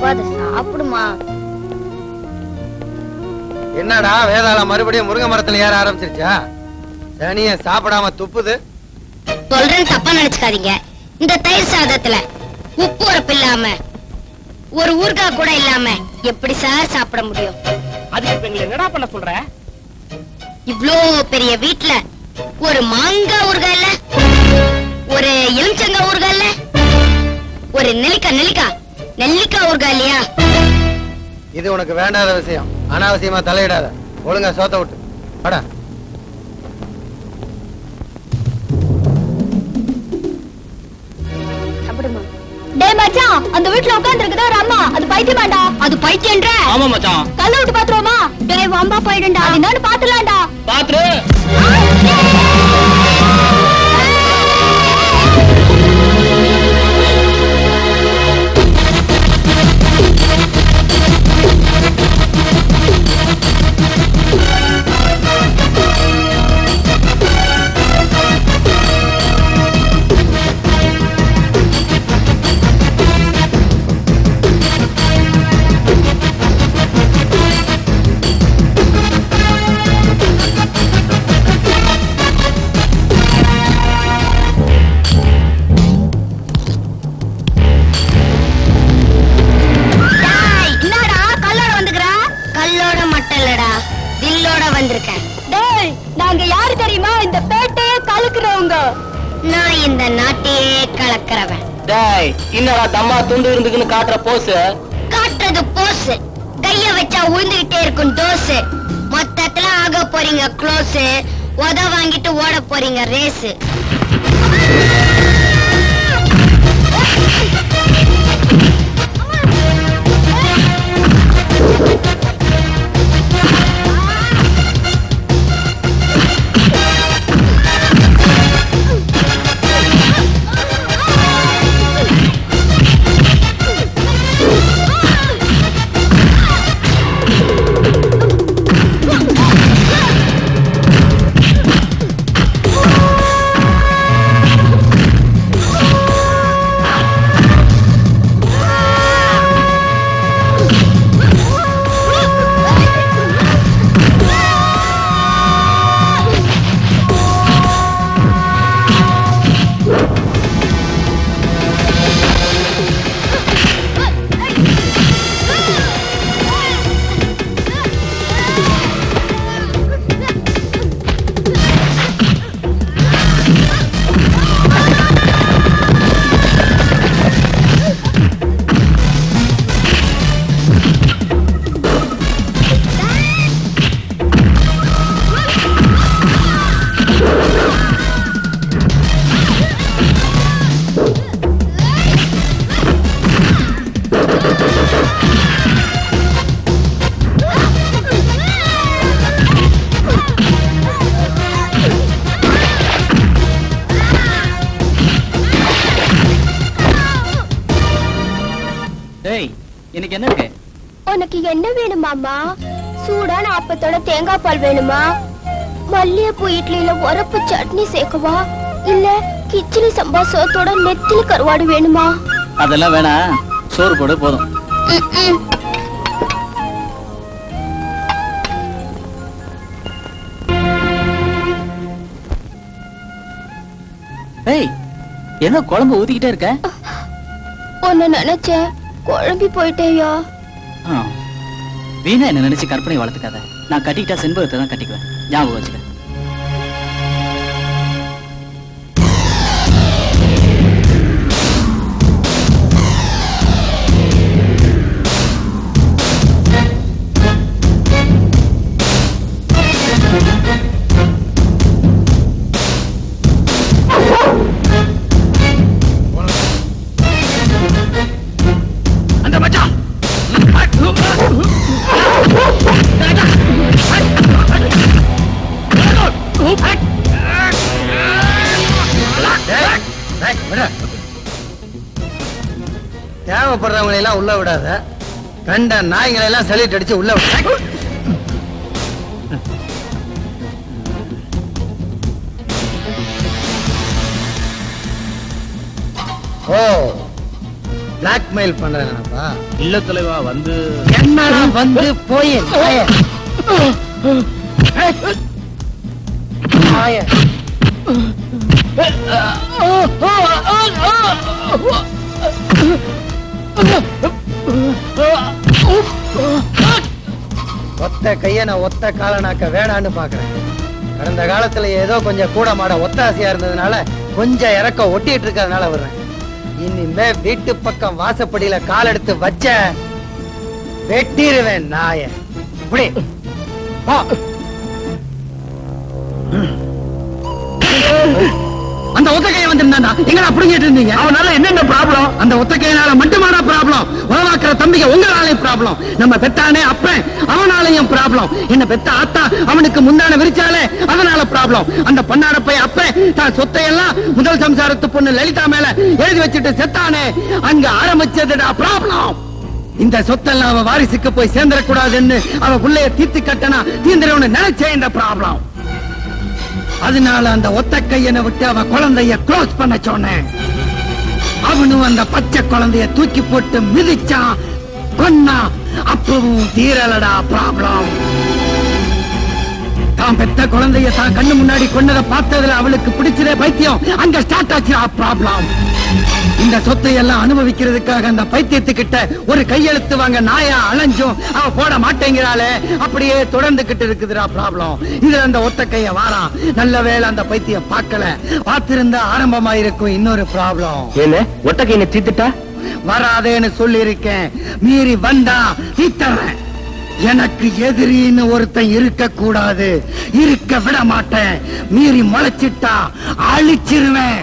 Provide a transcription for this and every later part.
அப்பா அதை சாப்பிடுமா என்னடா வேதாளம் மறுபடியும் முருங்கை மரத்துல ஏற ஆரம்பிச்சிருச்சா சனிய சாப்பிடாம துப்புது சொல்றேன்னு தப்பா நினைச்சுக்காதீங்க இந்த தயிர் சாதத்துல உப்பு உரப்பு இல்லாம ஒரு ஊறுகாய் கூட இல்லாம எப்படி சார் சாப்பிட முடியும் அதுக்கு இப்ப எங்களை என்னடா பண்ண சொல்ற இவ்ளோ பெரிய வீட்ல ஒரு மாங்காய் ஊறுகாய் இல்ல ஒரு எலுமிச்சங்காய் ஊறுகாய் இல்ல ஒரு நெல்லிக்காய் நெல்லிக்காய் நெல்லிக்காய் ஊறுகாய் இல்லையா இது உனக்கு வேண்டாத விஷயம் அனாவசியமா தலையிடாத ஒழுங்கா சோத்த விட்டு படா சாப்பிடுமா டேய் மச்சான் அந்த வீட்ல உட்கார்ந்திருக்குதா ஒரு அம்மா அது பைத்தியமாடா அது பைத்தியன்ற ஆமா மச்சான் கல்ல விட்டு பாத்துருவோமா டேய் வம்பா போயிடுண்டா அது என்னன்னு பாத்துலாம்டா பாத்துரு டேய் என்னடா கல்லோட வந்துக்கற கல்லோட மட்டும் இல்லடா தில்லோட வந்திருக்கேன் டேய் நாங்க யாரு தெரியுமா இந்த பேட்டையே கலக்குறவங்க நான் இந்த நாட்டையே கலக்குறவன் டேய் என்னடா தம்மா துண்டு இருந்துக்குன்னு காட்டுற போஸ் காட்டுறது போஸ் கைய வச்சா உழுந்துகிட்டே இருக்கும் டோஸ் மொத்தத்துல ஆக போறீங்க க்ளோஸ் உத வாங்கிட்டு ஓட போறீங்க ரேஸ் டேய் எனக்கு என்ன இருக்கு உனக்கு என்ன வேணுமாமா சூடான அப்பத்தோட தேங்காய் பால் வேணுமா மல்லிகைப்பூ இட்லியில உரப்பு சட்னி சேர்க்கவா இல்ல கிச்சடி சம்பா சோத்தோட நெத்திலி கருவாடு வேணுமா அதெல்லாம் வேணாம் சோறு போடு போதும் ஏய் என்ன குழம்பு ஊத்திக்கிட்டே இருக்க உன்னை நினைச்சேன் குழம்பி போயிட்டேயா ஆ. வீணா என்ன நினைச்சு கற்பனை வளர்த்துக்காத நான் கட்டிக்கிட்டா செண்பகத்தை தான் கட்டிக்குவேன் ஞாபகம் வச்சுக்க அந்த மச்சான் தேவைப்படுறவங்களை எல்லாம் உள்ள விடாத கண்ட நாய்களை எல்லாம் சலிட்டு அடிச்சு உள்ள விட ஓ பிளாக்மெயில் பண்றேனப்பா இல்ல தலைவா வந்து என்னடா வந்து போய் நாய நாய ஒத்த கைய நான் ஒத்த காலனாக்க வேணான்னு பாக்குறேன் கடந்த காலத்துல ஏதோ கொஞ்சம் கூட மாட ஒத்தாசையா இருந்ததுனால கொஞ்சம் இறக்கம் ஒட்டிட்டு இருக்கிறதுனால வர்றேன் இனிமே வீட்டு பக்கம் வாசப்படியில கால் எடுத்து வச்ச வெட்டிருவேன் நாய இப்படி போ. அந்த ஒத்தக்கையை வந்திருந்தாண்டா எங்கடா புடுங்கிட்டு இருந்தீங்க அவனால என்னென்ன ப்ராப்ளம் அந்த ஒத்தக்கையினால மட்டுமாடா ப்ராப்ளம் உறவாக்குற தம்பிங்க உங்களாலே ப்ராப்ளம் நம்ம பெத்தானே அப்பன் அவனாலையும் ப்ராப்ளம் என்ன பெத்த ஆத்தா அவனுக்கு முந்தான விரிச்சாலே அதனால ப்ராப்ளம் அந்த பண்ணாட போய் அப்பன் தான் சொத்தை எல்லாம் முதல் சம்சாரத்து பொண்ணு லலிதா மேல எழுதி வச்சுட்டு செத்தானே அங்க ஆரம்பிச்சதுடா ப்ராப்ளம் இந்த சொத்தெல்லாம் அவ வாரிசுக்கு போய் சேர்ந்துடக்கூடாதுன்னு அவ புள்ளைய தீர்த்து கட்டனா தீந்திரவனு நினைச்சேன் இந்த ப்ராப்ளம் அதனால அந்த ஒத்த கையனை விட்டு அவ குழந்தைய க்ளோஸ் பண்ண சொன்னேன் அவனும் அந்த பச்சை குழந்தைய தூக்கி போட்டு மிதிச்சான் கொன்னா அப்பவும் தீரலடா ப்ராப்ளம் தான் பெத்த குழந்தைய தான் கண்ணு முன்னாடி கொன்னதை பார்த்ததுல அவளுக்கு பிடிச்சதே பைத்தியம் அங்க ஸ்டார்ட் ஆச்சுடா ப்ராப்ளம் இந்த சொத்தை எல்லாம் அனுபவிக்கிறதுக்காக அந்த பைத்தியத்துக்கிட்ட ஒரு கையெழுத்து வாங்க நாயா அலைஞ்சும் அவ போட மாட்டேங்கிறாளே அப்படியே தொடர்ந்துகிட்டு இருக்குதுடா ப்ராப்ளம் இதுல அந்த ஒத்த கைய வாரான் நல்ல வேளை அந்த பைத்தியம் பார்க்கல பார்த்திருந்தா ஆரம்பமாயிருக்கும் இன்னொரு ப்ராப்ளம் என்ன ஒட்டக்கையினை தீத்துட்டா வராதேன்னு சொல்லி இருக்கேன் மீறி வந்தா தீத்தறேன் எனக்கு எதிரின்னு ஒருத்தன் இருக்க கூடாது இருக்க விட மாட்டேன் மீறி முளைச்சிட்டா அழிச்சிருவேன்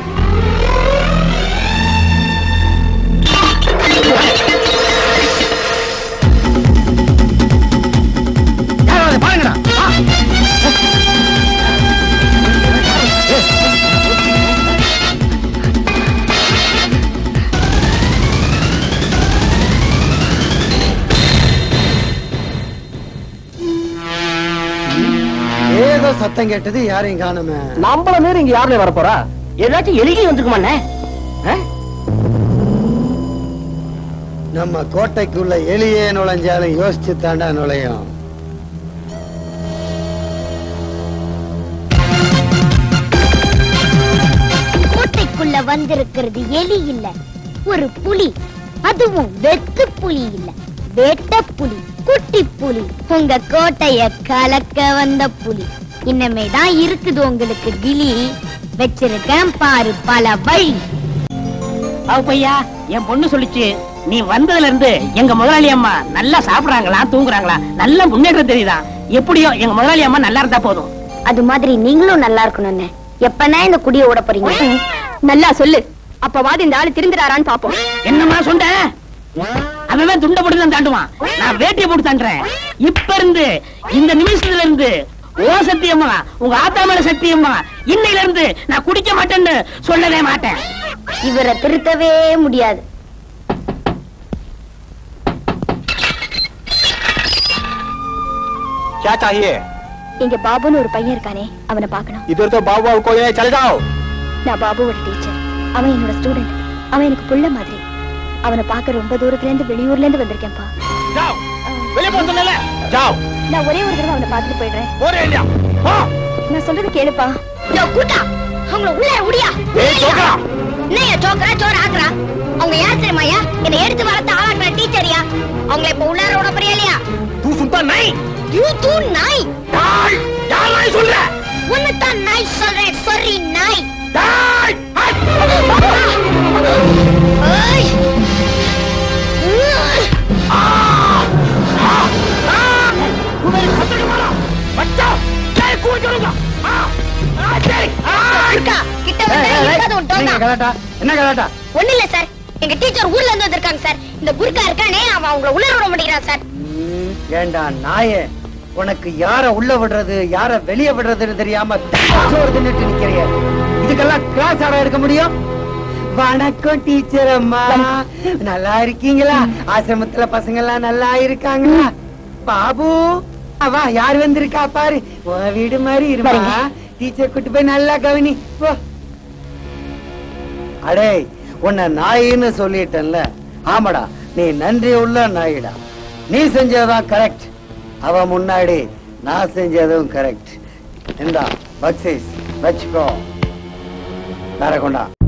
யாராவது பாருங்கடா வா. ஏதோ சத்தம் கேட்டது யாரையும் காணுமே நம்மள மீறி இங்க யாருல வர போறா ஏதாச்சும் எலிகை வந்துக்குமாண்ணே நம்ம கோட்டைக்குள்ள எலியே நுழைஞ்சாலும் யோசிச்சு தாண்டா நுழையும் கோட்டைக்குள்ள வந்திருக்கிறது எலி இல்ல ஒரு புலி அதுவும் வெத்து புலி இல்ல வேட்ட புலி குட்டி புலி உங்க கோட்டைய கலக்க வந்த புலி இன்னமே தான் இருக்குது உங்களுக்கு விழி வச்சிருக்கேன் பாரு பல வழி அவ பையா என் பொண்ணு சொல்லிச்சு நீ வந்ததுல இருந்து எங்க முதலாளி அம்மா நல்லா சாப்பிடுறாங்களா தூங்குறாங்களா நல்ல முன்னேற்றம் தெரியுதா எப்படியோ எங்க முதலாளி அம்மா நல்லா இருந்தா போதும் அது மாதிரி நீங்களும் நல்லா இருக்கணும்னு எப்பனா இந்த குடிய ஓட போறீங்க நல்லா சொல்லு அப்பவாது இந்த ஆளு திருந்துறாரான்னு பாப்போம் என்னம்மா சொன்ன அவன் துண்டை போட்டு தான் தாண்டுவான் நான் வேட்டியை போட்டு தாண்டுறேன் இப்ப இருந்து இந்த நிமிஷத்துல இருந்து ஓ சத்தியம்மா உங்க ஆத்தா மேல சத்தியம்மா இன்னையில இருந்து நான் குடிக்க மாட்டேன்னு சொல்லவே மாட்டேன் இவரை திருத்தவே முடியாது क्या चाहिए இங்க பாபுன்னு ஒரு பையன் இருக்கானே அவனை பார்க்கணும் इधर तो बाबू बाबू को चले जाओ நான் பாபுவோட டீச்சர் அவன் என்னோட ஸ்டூடெண்ட் அவன் எனக்கு புள்ள மாதிரி அவனை பார்க்க ரொம்ப தூரத்துல இருந்து வெளியூர்ல இருந்து வந்திருக்கேன்ப்பா जाओ வெளிய போ சொல்லல जाओ நான் ஒரே ஒரு தடவை அவனை பார்த்துட்டு போயிடுறேன் போறே இல்லையா போ நான் சொல்றது கேளுப்பா யோ கூட்டா அவங்கள உள்ள உடியா ஏய் சோக்கா என்னையா சோக்கரா சோற ஆக்குறா அவங்க யார் தெரியுமாயா என்னை எடுத்து வளர்த்து ஆளாக்குற டீச்சரியா அவங்கள இப்ப உள்ளார விட போறியா இல்லையா तू सुनता नहीं யூ தூ நாய் डाल क्या नहीं सुन रहा உன்னை தான் நாய் சொல்றேன் sorry நாய் डाल हट ஏய் तू मेरे खतरे के मारा बच्चा मैं कूद करूंगा हाँ हाँ देख இருக்கா கிட்ட வந்தா இருக்காது உன் என்ன டோக்கா கலாட்டா என்ன கலாட்டா ஒண்ணு இல்ல சார் எங்க டீச்சர் ஊர்ல இருந்து வந்திருக்காங்க சார் இந்த குர்கா இருக்கானே அவன் அவங்கள உள்ள விட மாட்டேங்கிறான் சார் ம், ஏண்டா நாயே உனக்கு யார உள்ள விடுறது யார வெளிய விடுறதுன்னு தெரியாம சோறு தின்னுட்டு நிக்கிறிய இதுக்கெல்லாம் கிளாஸ் ஆட எடுக்க முடியும் வணக்கம் டீச்சர் அம்மா நல்லா இருக்கீங்களா ஆசிரமத்துல பசங்க எல்லாம் நல்லா இருக்காங்களா பாபு வா யார் வந்திருக்கா பாரு உன் வீடு மாதிரி இருப்பா டீச்சர் கூட்டு போய் நல்லா கவனி போ அடே உன்னை நாயின்னு சொல்லிட்டேன்ல ஆமாடா நீ நன்றி உள்ள நாயிடா நீ செஞ்சதுதான் கரெக்ட் அவ முன்னாடி நான் செஞ்சதும் கரெக்ட் இந்தா பக்சிஸ் வச்சுக்கோ வேற கொண்டா